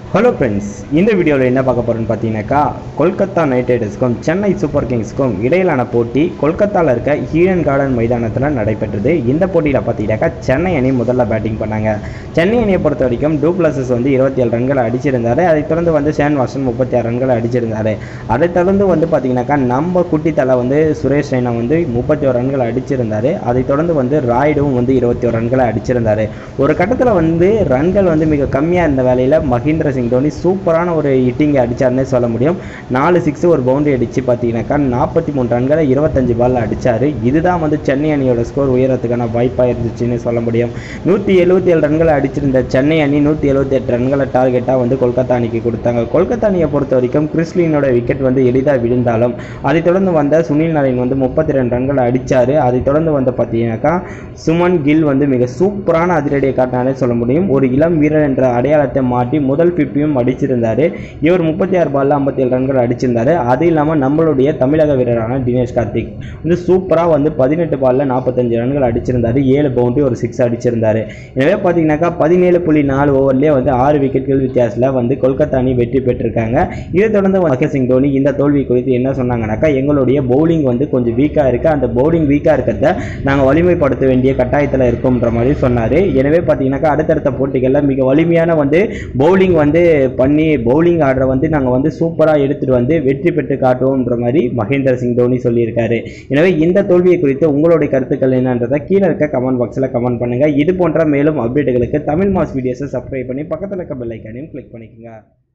hello friends இந்த வீடியோவில் என்ன பார்க்க போகிறோன்னு பார்த்தீங்கன்னாக்கா கொல்கத்தா நைட் ரைடர்ஸ்க்கும் சென்னை சூப்பர் கிங்ஸ்க்கும் இடையிலான போட்டி கொல்கத்தாவில் இருக்க ஈடன் கார்டன் மைதானத்தில் நடைபெற்றது இந்த போட்டியில் பார்த்தீங்கன்னாக்கா சென்னை அணி முதல்ல பேட்டிங் பண்ணாங்க சென்னை அணியை பொறுத்த வரைக்கும் டூப்ளஸஸ் வந்து இருபத்தி ஏழு ரன்களை அடிச்சிருந்தாரு அதைத் தொடர்ந்து வந்து ஷேன் வாசன் முப்பத்தி ஆறு ரன்களை அடிச்சிருந்தாரு அதைத் தொடர்ந்து வந்து பார்த்தீங்கன்னாக்கா நம்ம குட்டி தலை வந்து சுரேஷ் ரெய்னா வந்து முப்பத்தி ஒரு ரன்களை அடிச்சிருந்தாரு அதைத் தொடர்ந்து வந்து ராய்டும் வந்து இருபத்தி ஒரு ரன்களை அடிச்சிருந்தாரு ஒரு கட்டத்தில் வந்து ரன்கள் வந்து மிக கம்மியாக இருந்த வேலையில் மகேந்திர சிங் தோனி சூப்பரான ஒரு ஹிட்டிங்கை அடிச்சாருன்னே சொல்ல முடியும் நாலு சிக்ஸ் ஒரு பவுண்டரி அடித்து பார்த்தீங்கன்னாக்கா நாற்பத்தி மூணு ரன்களை இருபத்தஞ்சு பால்ல அடிச்சாரு இதுதான் வந்து சென்னை அணியோட ஸ்கோர் உயரத்துக்கான வாய்ப்பாக இருந்துச்சுன்னு சொல்ல முடியும் நூற்றி எழுபத்தி ஏழு ரன்களை அடிச்சிருந்த சென்னை அணி நூற்றி எழுபத்தி எட்டு ரன்களை டார்கெட்டாக வந்து கொல்கத்தா அணிக்கு கொடுத்தாங்க கொல்கத்தா அணியை பொறுத்த வரைக்கும் கிறிஸ்லினோட விக்கெட் வந்து எளிதாக விழுந்தாலும் அதைத் தொடர்ந்து வந்த சுனில் நரேன் வந்து முப்பத்தி ரெண்டு ரன்களை அடிச்சாரு அதைத் தொடர்ந்து வந்து பார்த்தீங்கன்னாக்கா சுமன் கில் வந்து மிக சூப்பரான அதிரடியை காட்டினாலே சொல்ல முடியும் ஒரு இளம் வீரர் என்ற அடையாளத்தை மாட்டி முதல் ஃபிஃப்டியும் அடிச்சிருந்தாரு இவர் முப்பத்தி ஆறு பால்ல ஐம்பத்தி ஏழு ரன்கள் அடிச்சிருந்தாரு அது இல்லாமல் நம்மளுடைய தமிழக வீரரான தினேஷ் கார்த்திக் வந்து சூப்பராக வந்து பதினெட்டு பால்ல நாற்பத்தஞ்சு ரன்கள் அடிச்சிருந்தாரு ஏழு பவுண்டரி ஒரு சிக்ஸ் அடிச்சிருந்தாரு எனவே பார்த்தீங்கன்னாக்கா பதினேழு புள்ளி நாலு ஓவர்லேயே வந்து ஆறு விக்கெட்கள் வித்தியாசத்தில் வந்து கொல்கத்தா அணி வெற்றி பெற்றிருக்காங்க இதை தொடர்ந்து மகேஷ் சிங் தோனி இந்த தோல்வி குறித்து என்ன சொன்னாங்கன்னாக்கா எங்களுடைய பவுலிங் வந்து கொஞ்சம் வீக்காக இருக்குது அந்த பவுலிங் வீக்காக இருக்கிறத நாங்கள் வலிமைப்படுத்த வேண்டிய கட்டாயத்தில் இருக்கோன்ற மாதிரி சொன்னார் எனவே பார்த்தீங்கன்னாக்கா அடுத்தடுத்த போட்டிகளில் மிக வலிமையான வந்து பவுலிங் வந்து பண்ணி பவுலிங் ஆர்டரை வந்து நாங்கள் வந்து சூப்பராக எடுத்துகிட்டு வந்து வெற்றி பெற்று காட்டுவோம்ன்ற மாதிரி மகேந்திர சிங் தோனி சொல்லியிருக்காரு எனவே இந்த தோல்வியை குறித்து உங்களுடைய கருத்துக்கள் என்னன்றதை கீழே இருக்க கமெண்ட் பாக்ஸில் கமெண்ட் பண்ணுங்கள் இது போன்ற மேலும் அப்டேட்டுகளுக்கு தமிழ் மாஸ் வீடியோஸை சப்ஸ்கிரைப் பண்ணி பக்கத்தில் இருக்க பெல் ஐக்கானையும் கிளிக் பண்ணிக்கோங்க